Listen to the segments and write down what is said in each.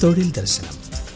തൊഴിൽ ദർശനം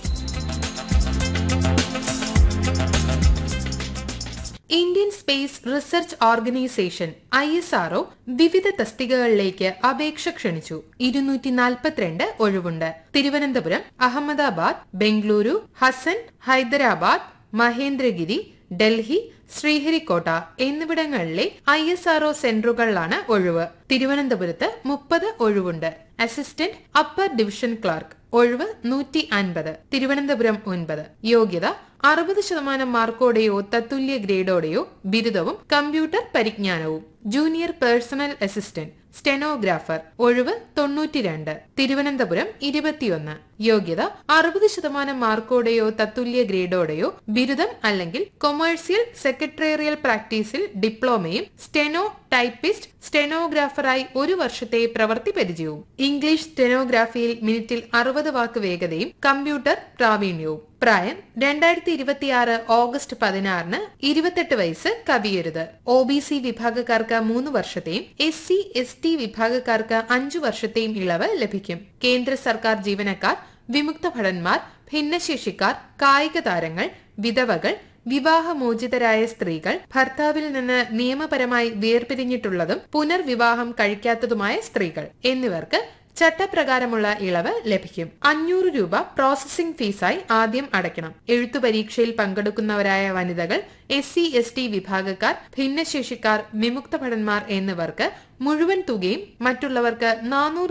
Indian space research organisation I S R O വിവിധ തസ്തികകളിലേക്ക് അപേക്ഷ ക്ഷണിച്ചു ഇരുന്നൂറ്റി നാൽപ്പത്തിരണ്ട് ഒഴിവുണ്ട് തിരുവനന്തപുരം അഹമ്മദാബാദ് ബംഗളൂരു ഹസൻ ഹൈദരാബാദ് മഹേന്ദ്രഗിരി ഡൽഹി ശ്രീഹരിക്കോട്ട എന്നിവിടങ്ങളിലെ ഐ എസ് ആർഒ സെന്ററുകളിലാണ് ഒഴിവ് തിരുവനന്തപുരത്ത് മുപ്പത് ഒഴിവുണ്ട് അസിസ്റ്റന്റ് അപ്പർ ഡിവിഷൻ ക്ലർക്ക് ഒഴിവ് നൂറ്റി അൻപത് തിരുവനന്തപുരം ഒൻപത് യോഗ്യത അറുപത് ശതമാനം മാർക്കോടെയോ തത്തുല്യ ഗ്രേഡോടെയോ ബിരുദവും കമ്പ്യൂട്ടർ പരിജ്ഞാനവും ജൂനിയർ പേഴ്സണൽ അസിസ്റ്റന്റ് സ്റ്റെനോഗ്രാഫർ ഒഴിവ് തൊണ്ണൂറ്റിരണ്ട് തിരുവനന്തപുരം ഇരുപത്തിയൊന്ന് യോഗ്യത അറുപത് ശതമാനം മാർക്കോടെയോ തത്തുല്യ ഗ്രേഡോടെയോ ബിരുദം അല്ലെങ്കിൽ കൊമേഴ്സ്യൽ സെക്രട്ടേറിയൽ പ്രാക്ടീസിൽ ഡിപ്ലോമയും സ്റ്റെനോ ടൈപ്പിസ്റ്റ് സ്റ്റെനോഗ്രാഫറായി ഒരു വർഷത്തെ പ്രവൃത്തി പരിചയവും ഇംഗ്ലീഷ് സ്റ്റെനോഗ്രാഫിയിൽ മിനിറ്റിൽ അറുപത് വാക്ക് വേഗതയും കമ്പ്യൂട്ടർ പ്രാവീണ്യവും പ്രായം രണ്ടായിരത്തി ഇരുപത്തിയാറ് ഓഗസ്റ്റ് പതിനാറിന് ഇരുപത്തെട്ട് വയസ്സ് കവിയരുത് ഒ ബി സി വിഭാഗക്കാർക്ക് മൂന്ന് വർഷത്തെയും എസ് സി എസ് ടി വിഭാഗക്കാർക്ക് അഞ്ചു വർഷത്തെയും ഇളവ് ലഭിക്കും കേന്ദ്ര സർക്കാർ ജീവനക്കാർ വിമുക്ത ഭടന്മാർ ഭിന്നശേഷിക്കാർ കായിക താരങ്ങൾ വിധവകൾ വിവാഹമോചിതരായ സ്ത്രീകൾ ഭർത്താവിൽ നിന്ന് നിയമപരമായി വേർപിരിഞ്ഞിട്ടുള്ളതും പുനർവിവാഹം കഴിക്കാത്തതുമായ സ്ത്രീകൾ എന്നിവർക്ക് ചട്ടപ്രകാരമുള്ള ഇളവ് ലഭിക്കും അഞ്ഞൂറ് രൂപ പ്രോസസിംഗ് ഫീസായി ആദ്യം അടയ്ക്കണം എഴുത്തു പരീക്ഷയിൽ പങ്കെടുക്കുന്നവരായ വനിതകൾ എസ് സി എസ് ടി വിഭാഗക്കാർ ഭിന്നശേഷിക്കാർ വിമുക്ത ഭടന്മാർ എന്നിവർക്ക് മുഴുവൻ തുകയും മറ്റുള്ളവർക്ക് നാനൂറ്